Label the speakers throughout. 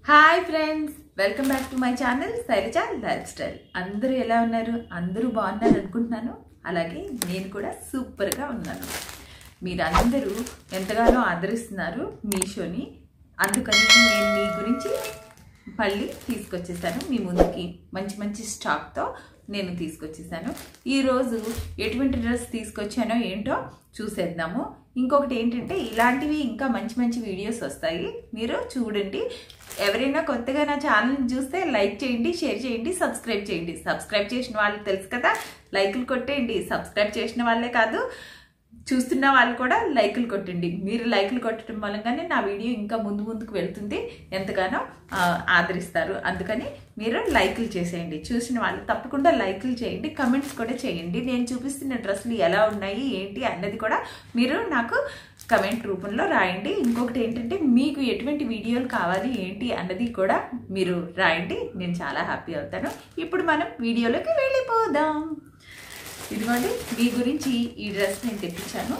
Speaker 1: hi friends welcome back to my channel Sailaja lifestyle అందరూ ఎలా ఉన్నారు అందరూ బాగున్నారు అనుకుంటున్నాను అలాగే నేను కూడా సూపర్గా ఉన్నాను మీరందరూ ఎంతగానో ఆదరిస్తున్నారు మీషోని అందుకని నేను మీ గురించి మళ్ళీ తీసుకొచ్చేసాను మీ ముందుకి మంచి మంచి స్టాక్తో నేను తీసుకొచ్చేసాను ఈరోజు ఎటువంటి డ్రెస్ తీసుకొచ్చానో ఏంటో చూసేద్దాము ఇంకొకటి ఏంటంటే ఇలాంటివి ఇంకా మంచి మంచి వీడియోస్ వస్తాయి మీరు చూడండి ఎవరైనా కొత్తగా నా ఛానల్ని చూస్తే లైక్ చేయండి షేర్ చేయండి సబ్స్క్రైబ్ చేయండి సబ్స్క్రైబ్ చేసిన వాళ్ళు తెలుసు కదా లైకులు కొట్టేయండి సబ్స్క్రైబ్ చేసిన వాళ్ళే కాదు చూస్తున్న వాళ్ళు కూడా లైకులు కొట్టండి మీరు లైకులు కొట్టడం మూలంగానే నా వీడియో ఇంకా ముందు ముందుకు వెళ్తుంది ఎంతగానో ఆ, ఆదరిస్తారు అందుకని మీరు లైకులు చేసేయండి చూసిన వాళ్ళు తప్పకుండా లైకులు చేయండి కమెంట్స్ కూడా చేయండి నేను చూపిస్తున్న డ్రెస్సులు ఎలా ఉన్నాయి ఏంటి అన్నది కూడా మీరు నాకు కమెంట్ రూపంలో రాయండి ఇంకొకటి ఏంటంటే మీకు ఎటువంటి వీడియోలు కావాలి ఏంటి అన్నది కూడా మీరు రాయండి నేను చాలా హ్యాపీ అవుతాను ఇప్పుడు మనం వీడియోలోకి వెళ్ళిపోదాం ఇదిగోండి మీ గురించి ఈ డ్రెస్ నేను తెప్పించాను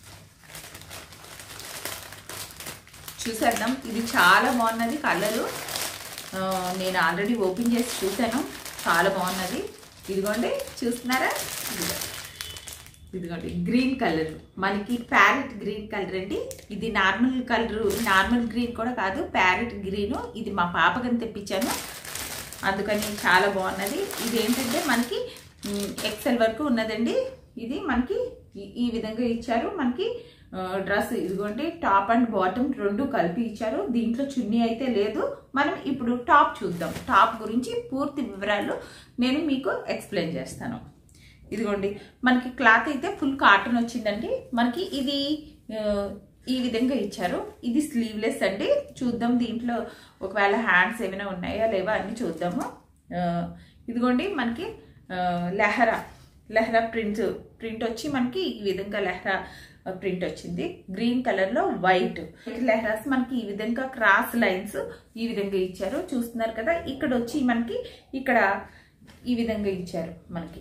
Speaker 1: చూసేద్దాం ఇది చాలా బాగున్నది కలరు ఆ, నేను ఆల్రెడీ ఓపెన్ చేసి చూశాను చాలా బాగున్నది ఇదిగోండి చూస్తున్నారా ఇదిగో ఇదిగోండి గ్రీన్ కలర్ మనకి ప్యారెట్ గ్రీన్ కలర్ అండి ఇది నార్మల్ కలర్ నార్మల్ గ్రీన్ కూడా కాదు ప్యారెట్ గ్రీన్ ఇది మా పాపకని తెప్పించాను అందుకని చాలా బాగున్నది ఇది ఏంటంటే మనకి ఎక్సెల్ వరకు ఉన్నదండి ఇది మనకి ఈ- ఈ విధంగా ఇచ్చారు మనకి డ్రెస్ ఇదిగోండి టాప్ అండ్ బాటమ్ రెండు కలిపి ఇచ్చారు దీంట్లో చున్నీ అయితే లేదు మనం ఇప్పుడు టాప్ చూద్దాం టాప్ గురించి పూర్తి వివరాలు నేను మీకు ఎక్స్ప్లెయిన్ చేస్తాను ఇదిగోండి మనకి క్లాత్ అయితే ఫుల్ కాటన్ వచ్చిందండి మనకి ఇది ఆ, ఈ విధంగా ఇచ్చారు ఇది స్లీవ్లెస్ అండి చూద్దాం దీంట్లో ఒకవేళ హ్యాండ్స్ ఏమైనా ఉన్నాయా లేవా అన్ని చూద్దాము ఆ, ఇదిగోండి మనకి ఆ, లెహరా లెహరా ప్రింట్ ప్రింట్ వచ్చి మనకి ఈ విధంగా లెహరా ప్రింట్ వచ్చింది గ్రీన్ కలర్ లో వైట్ లెహరాస్ మనకి ఈ విధంగా క్రాస్ లైన్స్ ఈ విధంగా ఇచ్చారు చూస్తున్నారు కదా ఇక్కడ వచ్చి మనకి ఇక్కడ ఈ విధంగా ఇచ్చారు మనకి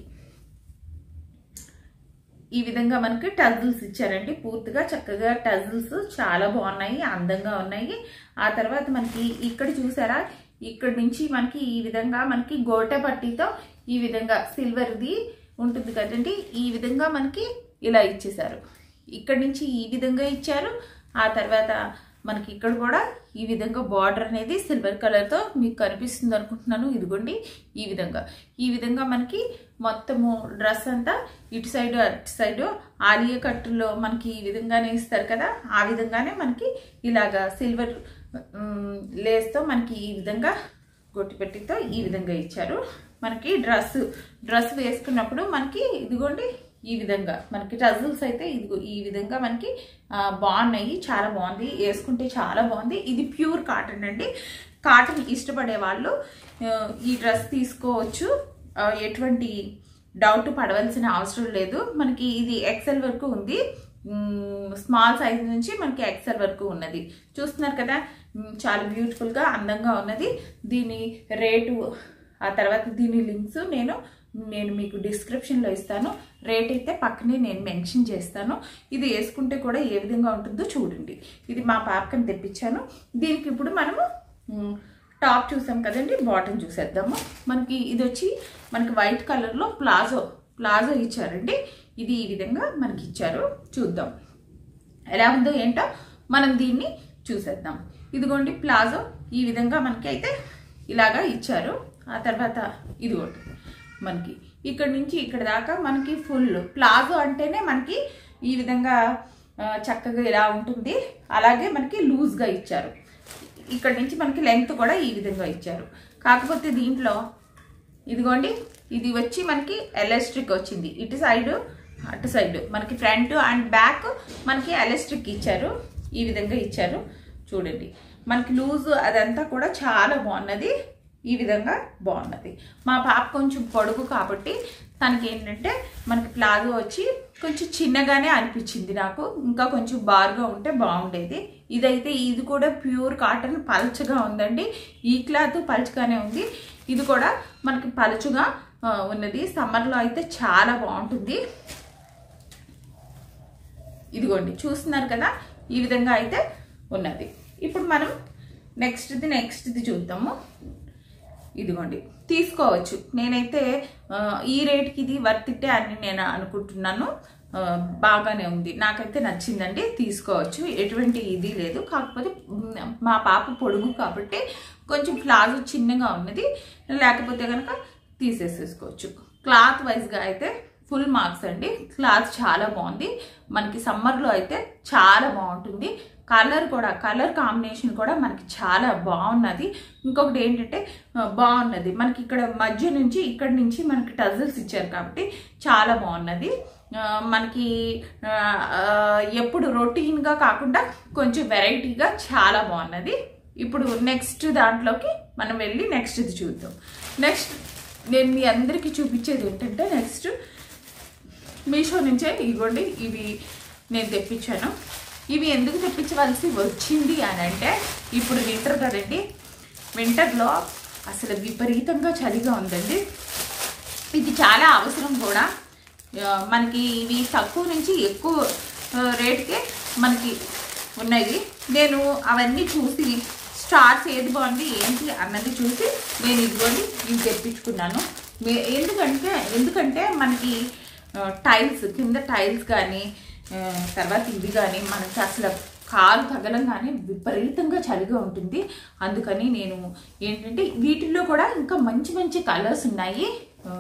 Speaker 1: ఈ విధంగా మనకి టజిల్స్ ఇచ్చారండి పూర్తిగా చక్కగా టజిల్స్ చాలా బాగున్నాయి అందంగా ఉన్నాయి ఆ తర్వాత మనకి ఇక్కడ చూసారా ఇక్కడ నుంచి మనకి ఈ విధంగా మనకి గోటె పట్టీతో ఈ విధంగా సిల్వర్ది ఉంటుంది కదండి ఈ విధంగా మనకి ఇలా ఇచ్చేసారు ఇక్కడ నుంచి ఈ విధంగా ఇచ్చారు ఆ తర్వాత మనకి ఇక్కడ కూడా ఈ విధంగా బార్డర్ అనేది సిల్వర్ కలర్తో మీకు కనిపిస్తుంది అనుకుంటున్నాను ఇదిగోండి ఈ విధంగా ఈ విధంగా మనకి మొత్తము డ్రెస్ అంతా ఇటు సైడ్ అటు సైడ్ ఆలియా కట్టులో మనకి ఈ విధంగానే ఇస్తారు కదా ఆ విధంగానే మనకి ఇలాగా సిల్వర్ లేస్తో మనకి ఈ విధంగా గొట్టిపెట్టితో ఈ విధంగా ఇచ్చారు మనకి డ్రెస్ డ్రెస్ వేసుకున్నప్పుడు మనకి ఇదిగోండి ఈ విధంగా మనకి టజిల్స్ అయితే ఇదిగో ఈ విధంగా మనకి ఆ, బాగున్నాయి చాలా బాగుంది వేసుకుంటే చాలా బాగుంది ఇది ప్యూర్ కాటన్ అండి కాటన్ ఇష్టపడే వాళ్ళు ఆ, ఈ డ్రెస్ తీసుకోవచ్చు ఆ, ఎటువంటి డౌట్ పడవలసిన అవసరం లేదు మనకి ఇది ఎక్సెల్ వరకు ఉంది స్మాల్ సైజ్ నుంచి మనకి ఎక్సెల్ వరకు ఉన్నది చూస్తున్నారు కదా మ్, చాలా బ్యూటిఫుల్గా అందంగా ఉన్నది దీని రేటు ఆ తర్వాత దీని లింక్స్ నేను నేను మీకు డిస్క్రిప్షన్లో ఇస్తాను రేట్ అయితే పక్కనే నేను మెన్షన్ చేస్తాను ఇది వేసుకుంటే కూడా ఏ విధంగా ఉంటుందో చూడండి ఇది మా పాపకని తెప్పించాను దీనికి ఇప్పుడు మనము మ్, టాప్ చూసాం కదండి బాటమ్ చూసేద్దాము మనకి ఇది వచ్చి మనకి వైట్ కలర్లో ప్లాజో ప్లాజో ఇచ్చారండి ఇది ఈ విధంగా మనకి ఇచ్చారు చూద్దాం ఎలా ఉందో ఏంటో మనం దీన్ని చూసేద్దాం ఇదిగోండి ప్లాజో ఈ విధంగా మనకి అయితే ఇలాగా ఇచ్చారు ఆ తర్వాత ఇదిగోండి మనకి ఇక్కడ నుంచి ఇక్కడ దాకా మనకి ఫుల్ ప్లాజో అంటేనే మనకి ఈ విధంగా ఆ, చక్కగా ఇలా ఉంటుంది అలాగే మనకి లూజ్గా ఇచ్చారు ఇక్కడ నుంచి మనకి లెంగ్త్ కూడా ఈ విధంగా ఇచ్చారు కాకపోతే దీంట్లో ఇదిగోండి ఇది వచ్చి మనకి ఎలక్ట్రిక్ వచ్చింది ఇటు సైడ్ అటు సైడ్ మనకి ఫ్రంట్ అండ్ బ్యాక్ మనకి ఎలక్ట్రిక్ ఇచ్చారు ఈ విధంగా ఇచ్చారు చూడండి మనకి లూజ్ అదంతా కూడా చాలా బాగున్నది ఈ విధంగా బాగున్నది మా పాప కొంచెం పొడుగు కాబట్టి తనకి ఏంటంటే మనకి ప్లాజో వచ్చి కొంచెం చిన్నగానే అనిపించింది నాకు ఇంకా కొంచెం బారుగా ఉంటే బాగుండేది ఇదైతే ఇది కూడా ప్యూర్ కాటన్ పల్చగా ఉందండి ఈ క్లాత్ పల్చగానే ఉంది ఇది కూడా మనకి పలుచుగా ఆ, ఉన్నది సమ్మర్లో అయితే చాలా బాగుంటుంది ఇదిగోండి చూస్తున్నారు కదా ఈ విధంగా అయితే ఉన్నది ఇప్పుడు మనం నెక్స్ట్ది నెక్స్ట్ది చూద్దాము ఇదిగోండి తీసుకోవచ్చు నేనైతే ఆ, ఈ రేట్కి ఇది వర్తిట్టే అని నేను అనుకుంటున్నాను ఆ, బాగానే ఉంది నాకైతే నచ్చిందండి తీసుకోవచ్చు ఎటువంటి ఇది లేదు కాకపోతే మ్, మా పాప పొడుగు కాబట్టి కొంచెం ప్లాజో చిన్నగా ఉన్నది లేకపోతే కనుక తీసేసేసుకోవచ్చు క్లాత్ వైజ్గా అయితే ఫుల్ మార్క్స్ అండి క్లాత్ చాలా బాగుంది మనకి సమ్మర్లో అయితే చాలా బాగుంటుంది కలర్ కూడా కలర్ కాంబినేషన్ కూడా మనకి చాలా బాగున్నది ఇంకొకటి ఏంటంటే ఆ, బాగున్నది మనకి ఇక్కడ మధ్య నుంచి ఇక్కడ నుంచి మనకి టజల్స్ ఇచ్చారు కాబట్టి చాలా బాగున్నది ఆ, మనకి ఆ, ఆ, ఎప్పుడు రొటీన్గా కాకుండా కొంచెం వెరైటీగా చాలా బాగున్నది ఇప్పుడు నెక్స్ట్ దాంట్లోకి మనం వెళ్ళి నెక్స్ట్ ఇది చూద్దాం నెక్స్ట్ నేను మీ అందరికీ చూపించేది ఏంటంటే నెక్స్ట్ మీషో నుంచే ఇవ్వండి ఇవి నేను తెప్పించాను ఇవి ఎందుకు తెప్పించవలసి వచ్చింది అని అంటే ఇప్పుడు వింటర్ కదండి వింటర్లో అసలు విపరీతంగా చలిగా ఉందండి ఇది చాలా అవసరం కూడా ఆ, మనకి ఇవి తక్కువ నుంచి ఎక్కువ ఆ, రేటుకే మనకి ఉన్నాయి నేను అవన్నీ చూసి స్టార్స్ ఏది బాగుంది ఏంటి అన్నది చూసి నేను ఇదిగోండి ఇవి తెప్పించుకున్నాను మే- ఎందుకంటే ఎందుకంటే మనకి టైల్స్ కింద టైల్స్ కానీ ఆ, తర్వాత ఇవి కానీ మనకి అసలు కాలు తగలంగానే విపరీతంగా చలిగా ఉంటుంది అందుకని నేను ఏంటంటే వీటిల్లో కూడా ఇంకా మంచి మంచి కలర్స్ ఉన్నాయి ఆ,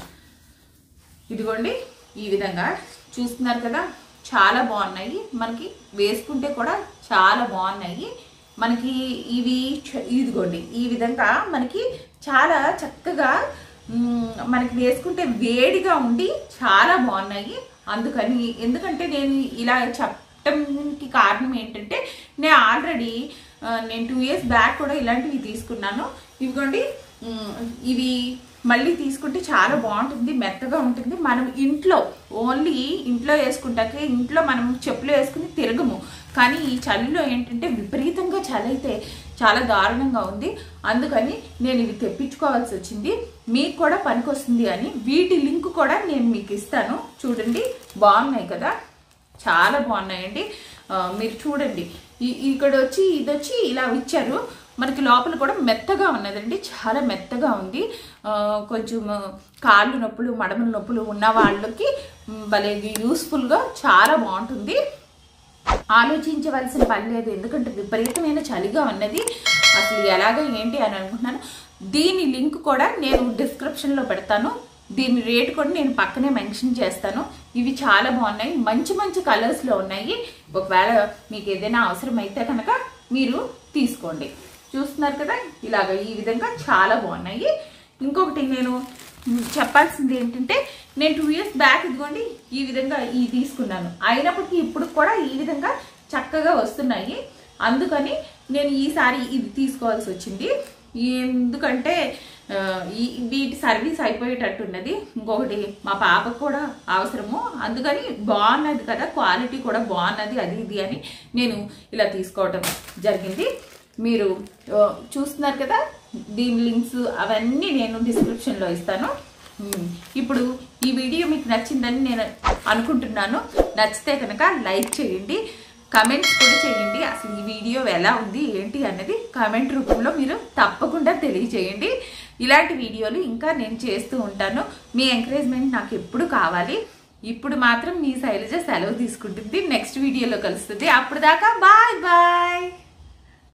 Speaker 1: ఇదిగోండి ఈ విధంగా చూస్తున్నారు కదా చాలా బాగున్నాయి మనకి వేసుకుంటే కూడా చాలా బాగున్నాయి మనకి ఇవి చ- ఇదిగోండి ఈ విధంగా మనకి చాలా చక్కగా మ్, మనకి వేసుకుంటే వేడిగా ఉండి చాలా బాగున్నాయి అందుకని ఎందుకంటే నేను ఇలా చెప్పడానికి కారణం ఏంటంటే నేను ఆల్రెడీ నేను టూ ఇయర్స్ బ్యాక్ కూడా ఇలాంటివి తీసుకున్నాను ఇదిగోండి మ్, ఇవి మళ్ళీ తీసుకుంటే చాలా బాగుంటుంది మెత్తగా ఉంటుంది మనం ఇంట్లో ఓన్లీ ఇంట్లో వేసుకుంటాకే ఇంట్లో మనం చెప్పులు వేసుకుని తిరగము కానీ ఈ చలిలో ఏంటంటే విపరీతంగా చలి అయితే చాలా దారుణంగా ఉంది అందుకని నేను ఇవి తెప్పించుకోవాల్సి వచ్చింది మీకు కూడా పనికొస్తుంది అని వీటి లింక్ కూడా నేను మీకు ఇస్తాను చూడండి బాగున్నాయి కదా చాలా బాగున్నాయండి ఆ, మీరు చూడండి ఈ- ఇక్కడ వచ్చి ఇది వచ్చి ఇలా ఇచ్చారు మనకి లోపల కూడా మెత్తగా ఉన్నదండి చాలా మెత్తగా ఉంది ఆ, కొంచెం కాళ్ళు నొప్పులు మడమల నొప్పులు ఉన్న వాళ్ళకి మ్, భలే యూస్ఫుల్గా చాలా బాగుంటుంది ఆలోచించవలసిన పని లేదు ఎందుకంటే విపరీతమైన చలిగా ఉన్నది అసలు ఎలాగ ఏంటి అని అనుకుంటున్నాను దీని లింక్ కూడా నేను డిస్క్రిప్షన్లో పెడతాను దీని రేట్ కూడా నేను పక్కనే మెన్షన్ చేస్తాను ఇవి చాలా బాగున్నాయి మంచి మంచి కలర్స్లో ఉన్నాయి ఒకవేళ మీకు ఏదైనా అవసరం అయితే కనుక మీరు తీసుకోండి చూస్తున్నారు కదా ఇలాగ ఈ విధంగా చాలా బాగున్నాయి ఇంకొకటి నేను మ్, చెప్పాల్సింది ఏంటంటే నేను టూ ఇయర్స్ బ్యాక్ ఇదిగోండి ఈ విధంగా ఈ తీసుకున్నాను అయినప్పటికీ ఇప్పుడు కూడా ఈ విధంగా చక్కగా వస్తున్నాయి అందుకని నేను ఈసారి ఇది తీసుకోవాల్సి వచ్చింది ఎందుకంటే ఆ, ఈ వీటి సర్వీస్ అయిపోయేటట్టున్నది ఇంకొకటి మా పాపకు కూడా అవసరము అందుకని బాగున్నది కదా క్వాలిటీ కూడా బాగున్నది అది ఇది అని నేను ఇలా తీసుకోవటం జరిగింది మీరు ఆ, చూస్తున్నారు కదా దీని లింక్స్ అవన్నీ నేను డిస్క్రిప్షన్లో ఇస్తాను ఉమ్, ఇప్పుడు ఈ వీడియో మీకు నచ్చిందని నేను అనుకుంటున్నాను నచ్చితే కనుక లైక్ చేయండి కమెంట్స్ కూడా చేయండి అసలు ఈ వీడియో ఎలా ఉంది ఏంటి అన్నది కామెంట్ రూపంలో మీరు తప్పకుండా తెలియచేయండి ఇలాంటి వీడియోలు ఇంకా నేను చేస్తూ ఉంటాను మీ ఎంకరేజ్మెంట్ నాకు ఎప్పుడు కావాలి ఇప్పుడు మాత్రం మీ శైలజ సెలవు తీసుకుంటుంది నెక్స్ట్ వీడియోలో కలుస్తుంది అప్పుడు దాకా బాయ్ బాయ్